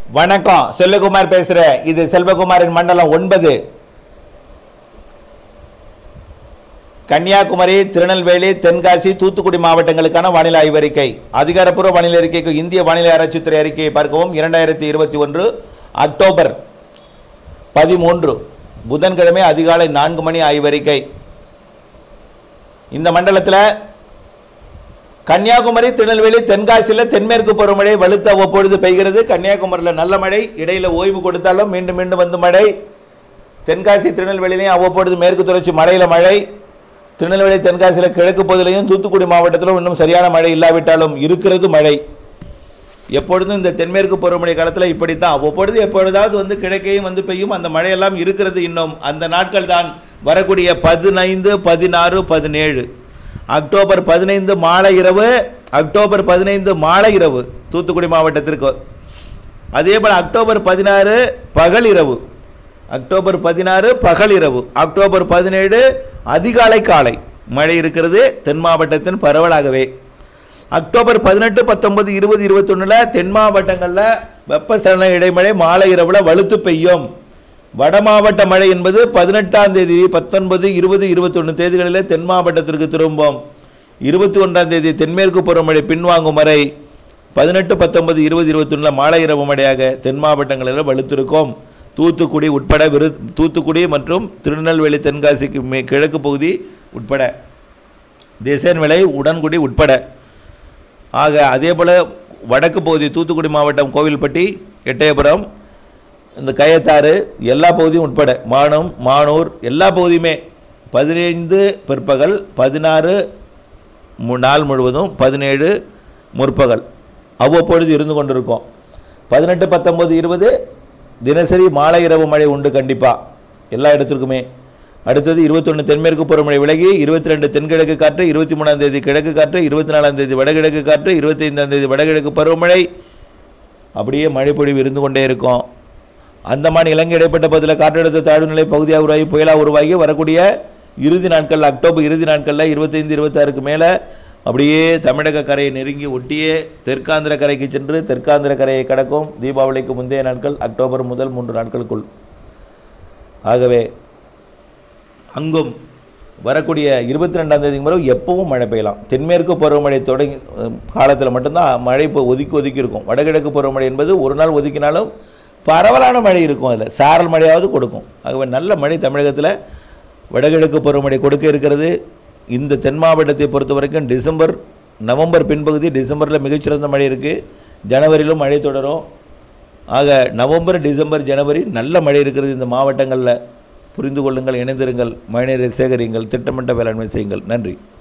வணக்கம் செல்வகுமார் பேசுறேன் இது செல்வகுமாரின் மண்டலம் ஒன்பது கன்னியாகுமரி திருநெல்வேலி தென்காசி தூத்துக்குடி மாவட்டங்களுக்கான வானிலை ஆய்வறிக்கை அதிகாரப்பூர்வ வானிலை அறிக்கைக்கு இந்திய வானிலை ஆராய்ச்சித்துறை அறிக்கையை பார்க்கவும் இரண்டாயிரத்தி இருபத்தி ஒன்று அக்டோபர் பதிமூன்று புதன்கிழமை அதிகாலை நான்கு மணி ஆய்வறிக்கை இந்த மண்டலத்தில் கன்னியாகுமரி திருநெல்வேலி தென்காசியில் தென்மேற்கு பருவமழை வலுத்த அவ்வப்பொழுது பெய்கிறது கன்னியாகுமரியில் நல்ல மழை இடையில் ஓய்வு கொடுத்தாலும் மீண்டும் மீண்டும் வந்து மழை தென்காசி திருநெல்வேலிலையும் அவ்வப்பொழுது மேற்கு தொடர்ச்சி மழையில் மழை திருநெல்வேலி தென்காசியில் கிழக்கு பகுதியிலையும் தூத்துக்குடி மாவட்டத்திலும் இன்னும் சரியான மழை இல்லாவிட்டாலும் இருக்கிறது மழை எப்பொழுதும் இந்த தென்மேற்கு பருவமழை காலத்தில் இப்படித்தான் அவ்வப்பொழுது எப்பொழுதாவது வந்து கிழக்கையும் வந்து பெய்யும் அந்த மழையெல்லாம் இருக்கிறது இன்னும் அந்த நாட்கள் தான் வரக்கூடிய பதினைந்து பதினாறு பதினேழு அக்டோபர் பதினைந்து மாலை இரவு அக்டோபர் பதினைந்து மாலை இரவு தூத்துக்குடி மாவட்டத்திற்கு அதே போல் அக்டோபர் பதினாறு பகல் இரவு அக்டோபர் பதினாறு பகல் இரவு அக்டோபர் பதினேழு அதிகாலை காலை மழை இருக்கிறது தென் மாவட்டத்தின் பரவலாகவே அக்டோபர் பதினெட்டு பத்தொன்பது இருபது இருபத்தொன்னில் தென் மாவட்டங்களில் வெப்பசலன இடைமழை மாலை இரவில் வலுத்து பெய்யும் வட மாவட்ட மழை என்பது பதினெட்டாம் தேதி பத்தொன்பது இருபது இருபத்தொன்று தேதிகளில் தென் மாவட்டத்திற்கு திரும்பும் இருபத்தி ஒன்றாம் தேதி தென்மேற்கு பருவமழை பின்வாங்கும் வரை பதினெட்டு பத்தொன்பது இருபது இருபத்தொன்னில் மாலை இரவு மழையாக தென் மாவட்டங்களில் வலுத்திருக்கும் தூத்துக்குடி உட்பட விரு தூத்துக்குடி மற்றும் திருநெல்வேலி தென்காசிக்கு மே கிழக்கு பகுதி உட்பட திசைன்விளை உடன்குடி உட்பட ஆக அதே போல் வடக்கு பகுதி தூத்துக்குடி மாவட்டம் கோவில்பட்டி எட்டயபுரம் இந்த கயத்தாறு எல்லா பகுதியும் உட்பட மானம் மானூர் எல்லா பகுதியுமே பதினைந்து பிற்பகல் பதினாறு மு- நாள் முழுவதும் பதினேழு முற்பகல் அவ்வப்பொழுது இருந்து கொண்டிருக்கும் பதினெட்டு பத்தொம்பது இருபது தினசரி மாலை இரவு மழை உண்டு கண்டிப்பாக எல்லா இடத்திற்குமே அடுத்தது இருபத்தொன்று தென்மேற்கு பருவமழை விலகி இருபத்தி ரெண்டு தென்கிழக்கு காற்று இருபத்தி மூணாம் தேதி கிழக்கு காற்று இருபத்தி நாலாம் தேதி வடகிழக்கு காற்று இருபத்தைந்தாம் தேதி வடகிழக்கு பருவமழை அப்படியே மழை பொழிவு இருந்து கொண்டே இருக்கும் அந்தமான் இலங்கை இடைப்பட்ட பகுதியில் காற்றழுத்த தாழ்வு நிலை பகுதியாக உருவாகி புயலாக உருவாகி வரக்கூடிய இறுதி நாட்கள் அக்டோபர் இறுதி நாட்களில் இருபத்தைந்து இருபத்தாறுக்கு மேலே அப்படியே தமிழக கரையை நெருங்கி ஒட்டியே தெற்காந்திர கரைக்கு சென்று தெற்காந்திர கரையை கடக்கும் தீபாவளிக்கு முந்தைய நாட்கள் அக்டோபர் முதல் மூன்று நாட்களுக்குள் ஆகவே அங்கும் வரக்கூடிய இருபத்தி ரெண்டாம் தேதி பிறகு எப்பவும் மழை பெய்யலாம் தென்மேற்கு பருவமழை தொடங்கி காலத்தில் மட்டும்தான் மழை இப்போ ஒதுக்கி ஒதுக்கி இருக்கும் வடகிழக்கு பருவமழை என்பது ஒரு நாள் ஒதுக்கினாலும் பரவலான மழை இருக்கும் அதில் சாரல் மழையாவது கொடுக்கும் ஆகவே நல்ல மழை தமிழகத்தில் வடகிழக்கு பருவமழை கொடுக்க இருக்கிறது இந்த தென் மாவட்டத்தை பொறுத்த வரைக்கும் டிசம்பர் நவம்பர் பின்பகுதி டிசம்பரில் மிகச்சிறந்த மழை இருக்குது ஜனவரியிலும் மழை தொடரும் ஆக நவம்பர் டிசம்பர் ஜனவரி நல்ல மழை இருக்கிறது இந்த மாவட்டங்களில் புரிந்து கொள்ளுங்கள் இணைந்திருங்கள் மழைநீரை சேகரியுங்கள் திட்டமிட்ட வேளாண்மை செய்யுங்கள் நன்றி